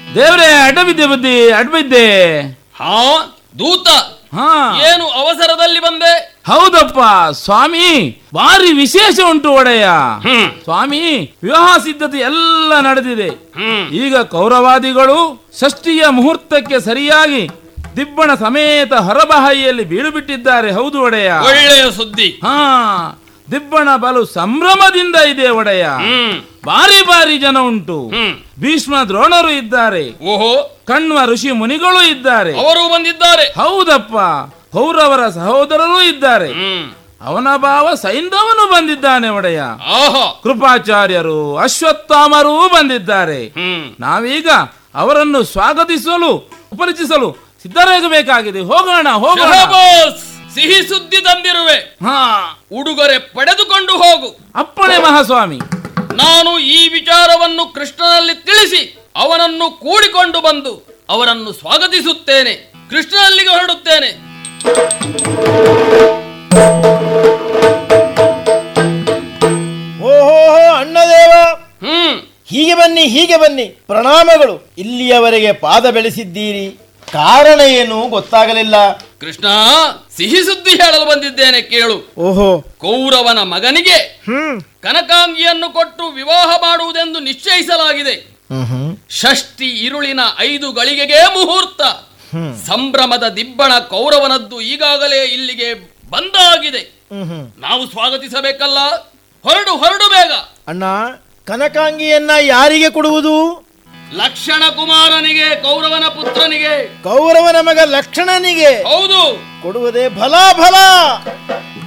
ದೇವ್ರೆ ಅಡ್ಡಬಿದ್ದೆ ಬುದ್ಧಿ ಅಡ್ಬಿದ್ದೆ ಹಾ ದೂತ ಹಾ ಏನು ಅವಸರದಲ್ಲಿ ಬಂದೆ ಹೌದಪ್ಪ ಸ್ವಾಮಿ ಭಾರಿ ವಿಶೇಷ ಉಂಟು ಒಡೆಯ ಹ್ಮ್ ಸ್ವಾಮಿ ವಿವಾಹ ಸಿದ್ಧತೆ ಎಲ್ಲ ನಡೆದಿದೆ ಹ್ಮ್ ಈಗ ಕೌರವಾದಿಗಳು ಷಷ್ಠಿಯ ಮುಹೂರ್ತಕ್ಕೆ ಸರಿಯಾಗಿ ದಿಬ್ಬಣ ಸಮೇತ ಹೊರಬಹಾಯಿಯಲ್ಲಿ ಬೀಡು ಬಿಟ್ಟಿದ್ದಾರೆ ಹೌದು ಒಡೆಯ ಒಳ್ಳೆಯ ಸುದ್ದಿ ಹಾ ದಿಬ್ಬಣ ಬಲು ಸಂಭ್ರಮದಿಂದ ಇದೆ ಒಡೆಯ ಹ್ಮ್ ಬಾರಿ ಬಾರಿ ಜನ ಉಂಟು ಹ್ಮ್ ಭೀಷ್ಮ ದ್ರೋಣರು ಇದ್ದಾರೆ ಓಹೋ ಕಣ್ವ ಋಷಿ ಮುನಿಗಳು ಇದ್ದಾರೆ ಅವರು ಬಂದಿದ್ದಾರೆ ಹೌದಪ್ಪ ಕೌರವರ ಸಹೋದರರು ಇದ್ದಾರೆ ಹ್ಮ್ ಅವನ ಭಾವ ಸೈಂಧವನು ಬಂದಿದ್ದಾನೆ ಒಡೆಯ ಆಹಾ ಕೃಪಾಚಾರ್ಯರು ಅಶ್ವತ್ಥಾಮರೂ ಬಂದಿದ್ದಾರೆ ಹ್ಮ್ ನಾವೀಗ ಅವರನ್ನು ಸ್ವಾಗತಿಸಲು ಉಪರಿಚಿಸಲು ಸಿದ್ಧರಾಗಬೇಕಾಗಿದೆ ಹೋಗೋಣ ಹೋಗೋಣ ಶಹಬಾಸ್ ಸಿಹಿ ಸುದ್ದಿ ತಂದಿರುವೆ ಹಾ ಉಡುಗೊರೆ ಪಡೆದುಕೊಂಡು ಹೋಗು ಅಪ್ಪಣೆ ಮಹಾಸ್ವಾಮಿ ನಾನು ಈ ವಿಚಾರವನ್ನು ಕೃಷ್ಣನಲ್ಲಿ ತಿಳಿಸಿ ಅವನನ್ನು ಕೂಡಿಕೊಂಡು ಬಂದು ಅವರನ್ನು ಸ್ವಾಗತಿಸುತ್ತೇನೆ ಕೃಷ್ಣನಲ್ಲಿಗೆ ಹೊರಡುತ್ತೇನೆ ಓಹೋ ಅಣ್ಣದೇವ ಹ್ಮ್ ಹೀಗೆ ಬನ್ನಿ ಹೀಗೆ ಬನ್ನಿ ಪ್ರಣಾಮಗಳು ಇಲ್ಲಿಯವರೆಗೆ ಪಾದ ಬೆಳೆಸಿದ್ದೀರಿ ಕಾರಣ ಏನು ಗೊತ್ತಾಗಲಿಲ್ಲ ಕೃಷ್ಣ ಸಿಹಿ ಸುದ್ದಿ ಹೇಳಲು ಬಂದಿದ್ದೇನೆ ಕೇಳು ಓಹೋ ಕೌರವನ ಮಗನಿಗೆ ಹ್ಮ್ ಕನಕಾಂಗಿಯನ್ನು ಕೊಟ್ಟು ವಿವಾಹ ಮಾಡುವುದೆಂದು ನಿಶ್ಚಯಿಸಲಾಗಿದೆ ಹ್ಮ್ ಹ್ಮ್ ಷಷ್ಠಿ ಇರುಳಿನ ಐದು ಗಳಿಗೆಗೆ ಮುಹೂರ್ತ ಸಂಭ್ರಮದ ದಿಬ್ಬಣ ಕೌರವನದ್ದು ಈಗಾಗಲೇ ಇಲ್ಲಿಗೆ ಬಂದಾಗಿದೆ ಹ್ಮ್ ಹ್ಮ್ ನಾವು ಸ್ವಾಗತಿಸಬೇಕಲ್ಲ ಹೊರಡು ಹೊರಡು ಬೇಗ ಅಣ್ಣ ಕನಕಾಂಗಿಯನ್ನ ಯಾರಿಗೆ ಕೊಡುವುದು ಲಕ್ಷಣ ಕುಮಾರನಿಗೆ ಕೌರವನ ಪುತ್ರನಿಗೆ ಕೌರವನ ಮಗ ಲಕ್ಷಣನಿಗೆ ಹೌದು ಕೊಡುವುದೇ ಫಲ ಫಲ